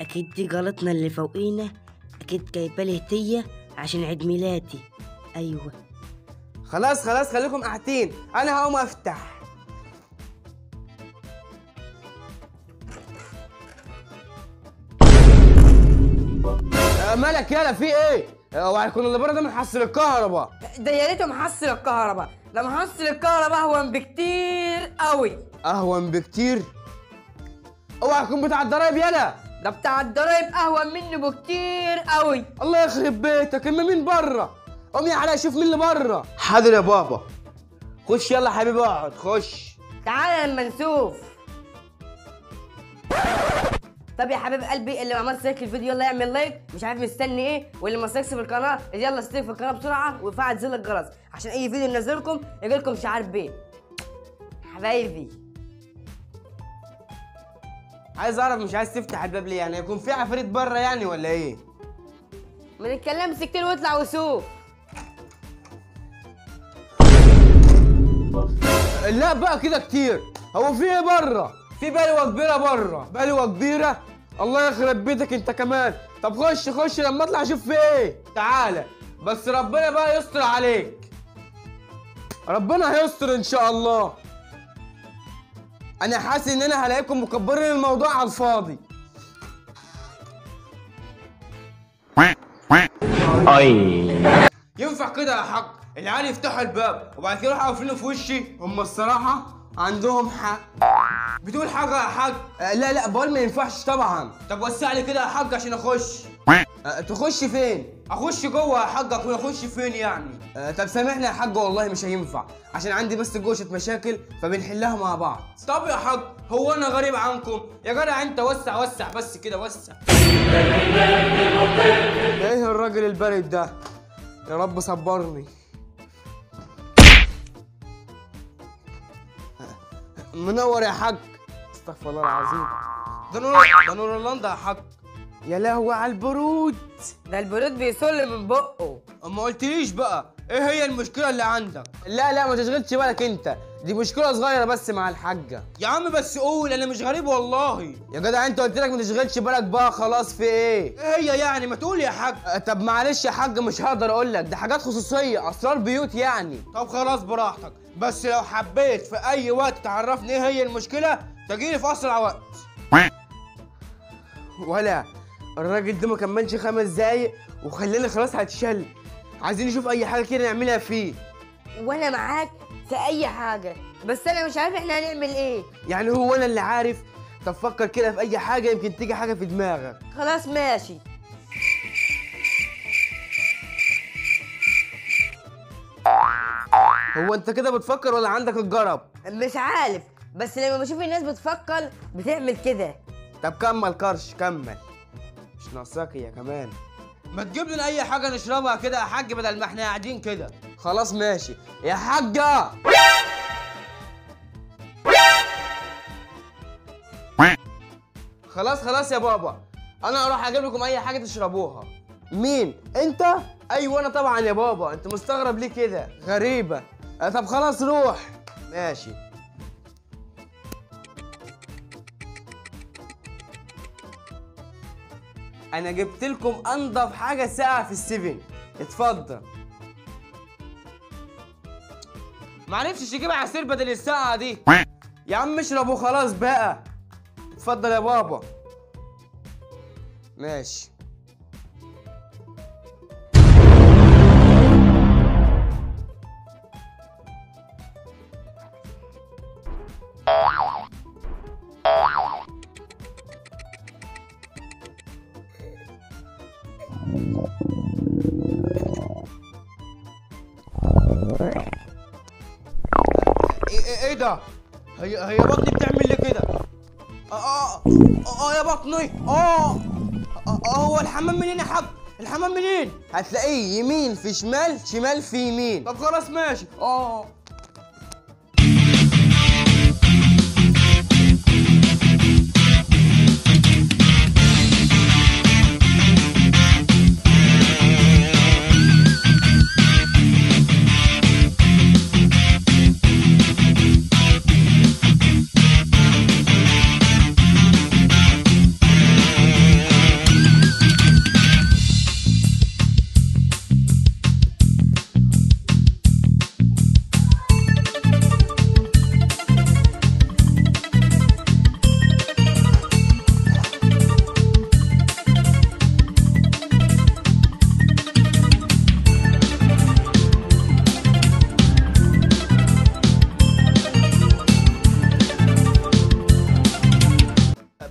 اكيد دي جارتنا اللي فوقينا اكيد جايبه لي هديه عشان عيد ميلادي ايوه خلاص خلاص خليكم قاعدين انا هقوم افتح آه، مالك يالا في ايه؟ هو هيكون اللي بره ده محصل الكهرباء ده يا ريته محصل الكهرباء ده محصل الكهرباء اهون بكتير قوي اهون بكتير اوعى يكون بتاع الضرايب يالا ده بتاع الضرايب اهون منه بكتير قوي الله يخرب بيتك اما مين بره قوم يا علاء شوف مين اللي بره حاضر يا بابا خش يلا حبيبي اقعد خش تعالى لما نشوف طب يا حبيب قلبي اللي ما عملش لايك للفيديو يلا يعمل لايك مش عارف مستني ايه واللي ما اشتركش في القناه يلا اشترك في القناه بسرعه وفعل زر الجرس عشان اي فيديو ننزلكم يجيلكم شعار بيه حبايبي عايز اعرف مش عايز تفتح الباب ليه يعني يكون في عفاريت بره يعني ولا ايه ما نتكلمش كتير واطلع وشوف لا بقى كده كتير هو في ايه بره في بلوه كبيره بره بلوه كبيره الله يخرب بيتك انت كمان طب خش خش لما اطلع اشوف في ايه تعالى بس ربنا بقى يستر عليك ربنا هيستر ان شاء الله انا حاسس ان انا هلاقيكم مكبرين الموضوع على الفاضي ينفع كده يا حاج العيال يفتحوا الباب وبعد كده يروحوا قافلينه في وشي هم الصراحه عندهم حق بتقول حاجه يا حاج آه لا لا بقول ما ينفعش طبعا طب وسع لي كده يا حاج عشان اخش آه تخش فين اخش جوه يا حاج اكون اخش فين يعني آه طب سامحني يا حاج والله مش هينفع عشان عندي بس جوشه مشاكل فبنحلها مع بعض طب يا حاج هو انا غريب عنكم يا جدع انت وسع وسع بس كده وسع ايه الراجل البارد ده يا رب صبرني منور يا حاج استغفر الله العظيم ده نور ده نور لندا يا حاج يا لهوي على البرود ده البرود بيسل من بقه ما قلتليش بقى ايه هي المشكله اللي عندك لا لا ما تشغلش بالك انت دي مشكله صغيره بس مع الحاجه يا عم بس قول انا مش غريب والله يا جدع انت قلت لك ما تشغلش بالك بقى خلاص في ايه ايه هي يعني ما تقول يا حاج أه طب معلش يا حاج مش هقدر اقول لك دي حاجات خصوصيه اسرار بيوت يعني طب خلاص براحتك بس لو حبيت في اي وقت تعرفني ايه هي المشكله تجيلي في اسرع وقت ولا الراجل ده ما كملش خمس دقايق وخلاني خلاص هتشل عايزين نشوف اي حاجه كده نعملها فيه وانا معاك في اي حاجه بس انا مش عارف احنا هنعمل ايه يعني هو انا اللي عارف طب فكر كده في اي حاجه يمكن تيجي حاجه في دماغك خلاص ماشي هو انت كده بتفكر ولا عندك الجرب مش عارف بس لما بشوف الناس بتفكر بتعمل كده طب كمل كرش كمل مش ناقصاك يا كمان ما تجيب لنا اي حاجه نشربها كده يا حاج بدل ما احنا قاعدين كده خلاص ماشي يا حاجه خلاص خلاص يا بابا انا اروح اجيب لكم اي حاجه تشربوها مين انت ايوه انا طبعا يا بابا انت مستغرب ليه كده غريبه آه، طب خلاص روح ماشي انا جبت لكم انضف حاجه ساقعه في السيفن اتفضل معرفش تجيب عصير بدل الساعه دي يا عم اشربوا خلاص بقى اتفضل يا بابا ماشي ايه ايه ايه ده؟ هي هي بطني بتعمل لي كده؟ اه اه اه يا بطني اه آه، آه، هو الحمام منين يا حاج؟ الحمام منين؟ هتلاقيه يمين في شمال شمال في يمين طب خلاص ماشي اه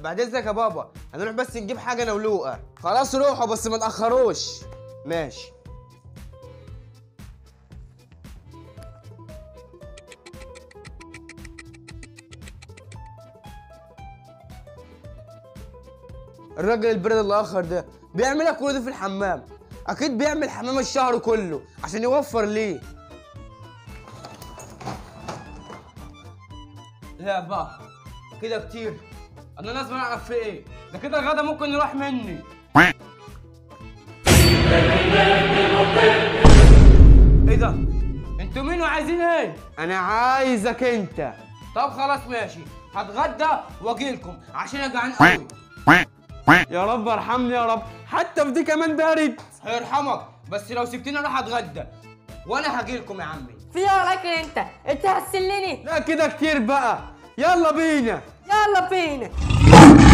بعد اذنك يا بابا هنروح بس نجيب حاجه انا ولوقا خلاص روحوا بس ما تاخروش ماشي الراجل البرد الاخر ده بيعملها كل ده في الحمام اكيد بيعمل حمام الشهر كله عشان يوفر ليه لا بقى كده كتير انا لازم اعرف في ايه ده كده الغدا ممكن يروح مني ايه ده انتوا مين وعايزين ايه انا عايزك انت طب خلاص ماشي هتغدى واجيلكم عشان انا جعان قوي يا رب ارحمني يا رب حتى في دي كمان بارد هيرحمك بس لو سبتني اروح اتغدى وانا هجيلكم يا عمي في ايه رايك انت انت هتسلني لا كده كتير بقى يلا بينا يلا بينا